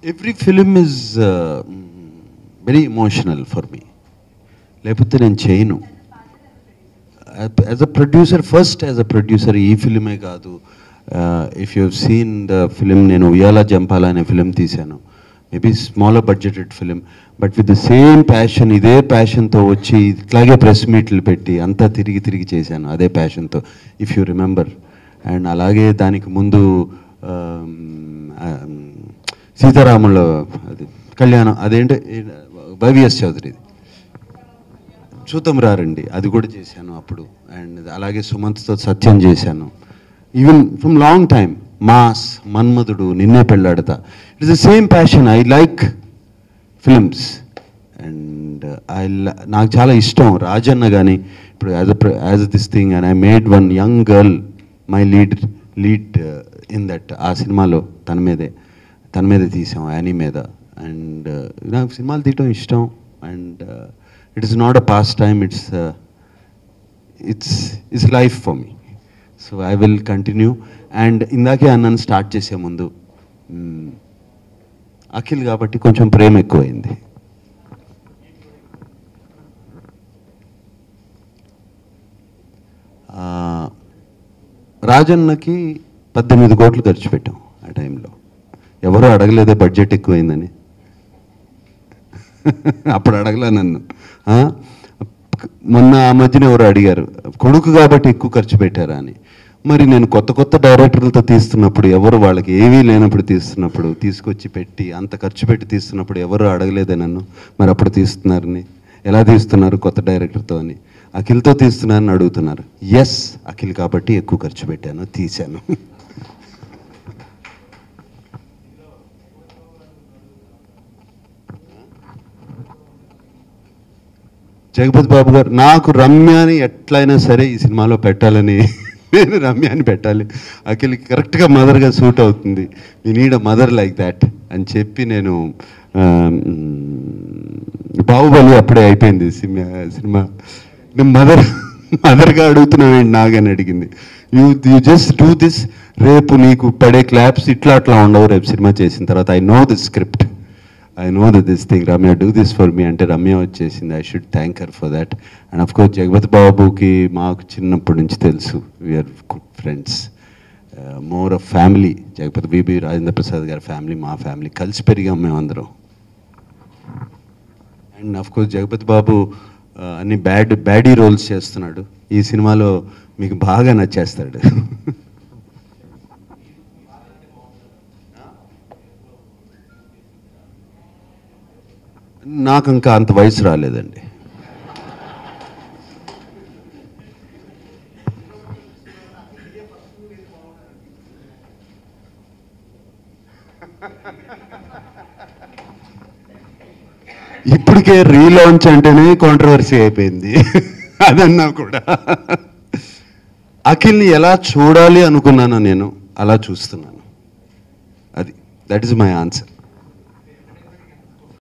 Every film is very emotional for me లేకపోతే నేను చేయను as a producer first as a producer ఈ ఫిలిమే కాదు if you seen the film నేను ఉయ్యాల జంపాల అనే ఫిలిం తీశాను maybe smaller budgeted film but with the same passion ఇదే ప్యాషన్తో వచ్చి ఇట్లాగే ప్రెస్ మీట్లు పెట్టి అంతా తిరిగి తిరిగి చేశాను అదే ప్యాషన్తో ఇఫ్ యూ రిమెంబర్ అండ్ అలాగే దానికి ముందు um, um, సీతారాముల అది కళ్యాణం అదేంటి వైవిఎస్ చౌదరిది చూతం రారండి అది కూడా చేశాను అప్పుడు అండ్ అలాగే సుమంత్తో సత్యం చేశాను even from long time Mass Manmadhudu Ninne Pelladatha it's the same passion I like films and I నాకు చాలా ఇష్టం రాజన్న కానీ ఇప్పుడు as a as this thing and I made one young girl my lead lead in that ఆ సినిమాలో తన మీదే తన మీదే తీసాం యానీ మీద అండ్ నాకు సినిమాలు తీయటం ఇష్టం and it is not a pastime it's it's it's life for me so I will continue and ఇందాకే అన్నాను స్టార్ట్ చేసే ముందు మ్, అఖిల్ కాబట్టి కొంచెం ప్రేమ ఎక్కువైంది ఆ, రాజన్నకి పద్దెనిమిది కోట్లు ఖర్చు పెట్టాం ఆ టైంలో ఎవరు అడగలేదే బడ్జెట్ ఎక్కువైందని అప్పుడు అడగలే నన్ను ఆ? మొన్న ఆ మధ్యన ఎవరు అడిగారు కొడుకు కాబట్టి ఎక్కువ ఖర్చు పెట్టారా అని మరి నేను కొత్త కొత్త డైరెక్టర్లతో తీస్తున్నప్పుడు ఎవరు వాళ్ళకి ఏమీ లేనప్పుడు తీస్తున్నప్పుడు తీసుకొచ్చి పెట్టి అంత ఖర్చు పెట్టి తీస్తున్నప్పుడు ఎవరు అడగలేదే నన్ను మరి అప్పుడు తీస్తున్నారని ఎలా తీస్తున్నారు కొత్త డైరెక్టర్తో అని అఖిల్తో తీస్తున్నారని అడుగుతున్నారు ఎస్ అఖిల్ కాబట్టి ఎక్కువ ఖర్చు పెట్టాను తీశాను జగపతి బాబు గారు నాకు రమ్యాని ఎట్లయినా సరే ఈ సినిమాలో పెట్టాలని నేను రమ్యాని పెట్టాలి అఖిల్కి కరెక్ట్గా మదర్గా సూట్ అవుతుంది we need a mother like that అని చెప్పి నేను ఆ, మ్, బాహుబలి అప్పుడే అయిపోయింది సినిమా సినిమా నేను మదర్ మదర్గా అడుగుతున్నావేంటి నాగని అడిగింది you you just do this రేపు నీకు పడే క్లాప్స్ ఇట్లా అట్లా ఉండవు రేపు సినిమా చేసిన తర్వాత I know this script I know the this thing Ramya do this for me అంటే రమ్య వచ్చేసింది I should thank her for that and of course Jagapathi బాబుకి మాకు చిన్నప్పటి నుంచి తెలుసు we're good friends more of family Jagapathi బీబీ రాజేంద్ర ప్రసాద్ గారి ఫ్యామిలీ మా ఫ్యామిలీ కలిసి పెరిగాం మేమందరం and of course Jagapathi Babu uh, అన్ని బ్యాడ్ బ్యాడీ రోల్స్ చేస్తున్నాడు ఈ సినిమాలో మీకు బాగా నచ్చేస్తాడు నాకు ఇంకా అంత వయసు రాలేదండి ఇప్పటికే రీలాంచ్ అంటేనే కాంట్రవర్సీ అయిపోయింది అదన్నా కూడా అఖిల్ని ఎలా చూడాలి అనుకున్నానో నేను అలా చూస్తున్నాను అది దట్ ఈస్ మై ఆన్సర్